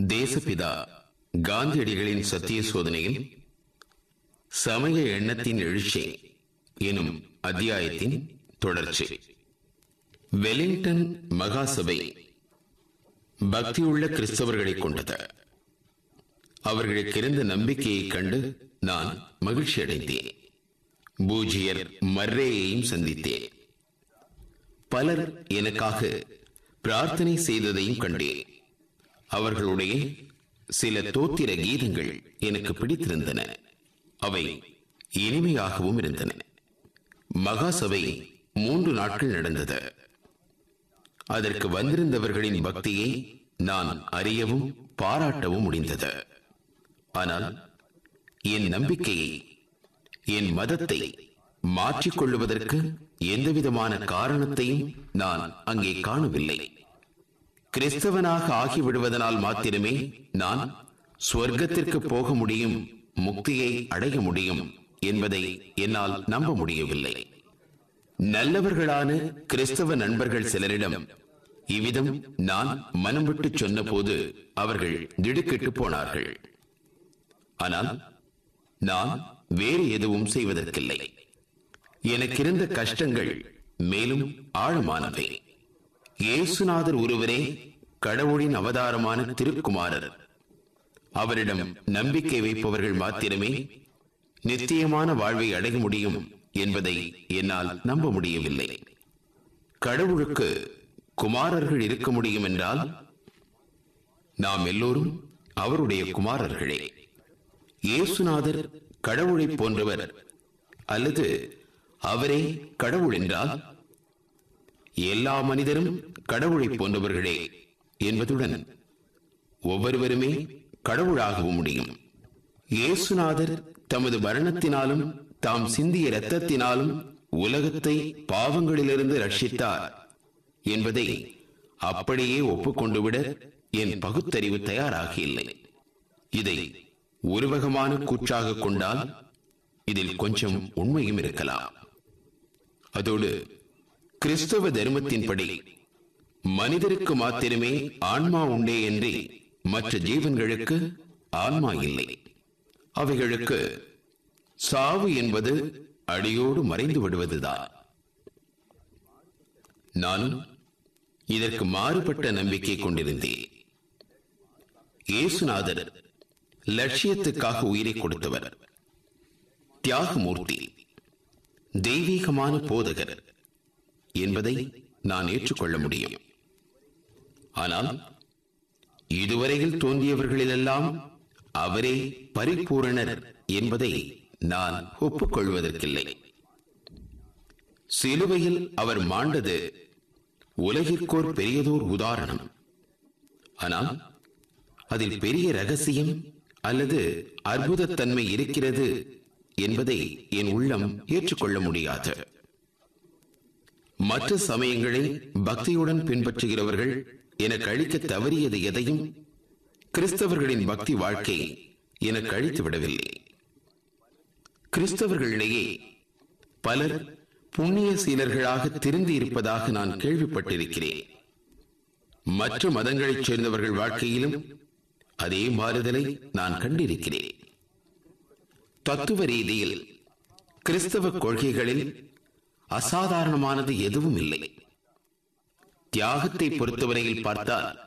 தேசபிதா காந்தியடிகளின் சத்திய சோதனையில் சமய எண்ணத்தின் எழுச்சி எனும் அத்தியாயத்தின் தொடர்ச்சி வெலிங்டன் மகாசபை பக்தியுள்ள கிறிஸ்தவர்களை கொண்டது அவர்களுக்கு இருந்த நம்பிக்கையைக் கண்டு நான் மகிழ்ச்சி அடைந்தேன் பூஜ்யர் மர்ரேயையும் சந்தித்தேன் பலர் எனக்காக பிரார்த்தனை செய்ததையும் கண்டேன் அவர்களுடைய சில தோத்திர கீதங்கள் எனக்கு பிடித்திருந்தன அவை இனிமையாகவும் இருந்தன மகாசபை மூன்று நாட்கள் நடந்தது அதற்கு வந்திருந்தவர்களின் பக்தியை நான் அறியவும் பாராட்டவும் முடிந்தது ஆனால் என் நம்பிக்கையை என் மதத்தை மாற்றிக்கொள்ளுவதற்கு எந்தவிதமான காரணத்தையும் நான் அங்கே காணவில்லை கிறிஸ்தவனாக ஆகிவிடுவதனால் மாத்திரமே நான் ஸ்வர்க்கத்திற்கு போக முடியும் முக்தியை அடைய முடியும் என்பதை என்னால் நம்ப முடியவில்லை நல்லவர்களான கிறிஸ்தவ நண்பர்கள் சிலரிடம் இவ்விதம் நான் மனம் விட்டு சொன்னபோது அவர்கள் திடுக்கிட்டு போனார்கள் ஆனால் நான் வேறு எதுவும் செய்வதற்கில்லை எனக்கிருந்த கஷ்டங்கள் மேலும் ஆழமானவை இயேசுநாதர் ஒருவரே கடவுளின் அவதாரமான திருக்குமாரர் அவரிடம் நம்பிக்கை வைப்பவர்கள் மாத்திரமே நிச்சயமான வாழ்வை அடைய முடியும் என்பதை என்னால் நம்ப முடியவில்லை கடவுளுக்கு குமாரர்கள் இருக்க முடியும் என்றால் நாம் எல்லோரும் அவருடைய குமாரர்களே இயேசுநாதர் கடவுளை போன்றவர் அல்லது அவரே கடவுள் என்றால் எல்லா மனிதரும் கடவுளை போன்றவர்களே என்பதுடன் ஒவ்வொருவருமே கடவுளாகவும் முடியும் இயேசுநாதர் தமது மரணத்தினாலும் தாம் சிந்திய இரத்தத்தினாலும் உலகத்தை பாவங்களிலிருந்து ரட்சித்தார் என்பதை அப்படியே ஒப்புக்கொண்டு விட என் பகுத்தறிவு தயாராக இல்லை இதை உருவகமான கூற்றாக கொண்டால் இதில் கொஞ்சம் உண்மையும் இருக்கலாம் அதோடு கிறிஸ்தவ தர்மத்தின்படி மனிதருக்கு மாத்திரமே ஆன்மா உண்டே என்று மற்ற ஜீவன்களுக்கு ஆன்மா இல்லை அவைகளுக்கு சாவு என்பது அடியோடு மறைந்து விடுவதுதான் நானும் இதற்கு மாறுபட்ட நம்பிக்கை கொண்டிருந்தேன் இயேசுநாதர் லட்சியத்துக்காக உயிரை கொடுத்தவர் தியாகமூர்த்தி தெய்வீகமான போதகர் என்பதை நான் ஏற்றுக்கொள்ள முடியும் ஆனால் இதுவரையில் தோன்றியவர்களிலெல்லாம் அவரே பரிபூரணர் என்பதை நான் ஒப்புக்கொள்வதற்கில்லை சிலுவையில் அவர் மாண்டது உலகிற்கோர் பெரியதோர் உதாரணம் ஆனால் அதில் பெரிய ரகசியம் அல்லது அற்புதத்தன்மை இருக்கிறது என்பதை என் உள்ளம் ஏற்றுக்கொள்ள முடியாது மற்ற சமயங்களை பக்தியுடன் பின்பற்றுகிறவர்கள் எனக்கு அளிக்க தவறியது எதையும் கிறிஸ்தவர்களின் பக்தி வாழ்க்கை எனக்கு அழித்து விடவில்லை கிறிஸ்தவர்களிடையே பலர் புண்ணிய சீலர்களாக திருந்தி இருப்பதாக நான் கேள்விப்பட்டிருக்கிறேன் மற்ற மதங்களைச் சேர்ந்தவர்கள் வாழ்க்கையிலும் அதே மாறுதலை நான் கண்டிருக்கிறேன் தத்துவ ரீதியில் கிறிஸ்தவ கொள்கைகளில் அசாதாரணமானது எதுவும் இல்லை தியாகத்தை பொறுத்தவரையில் பார்த்தால்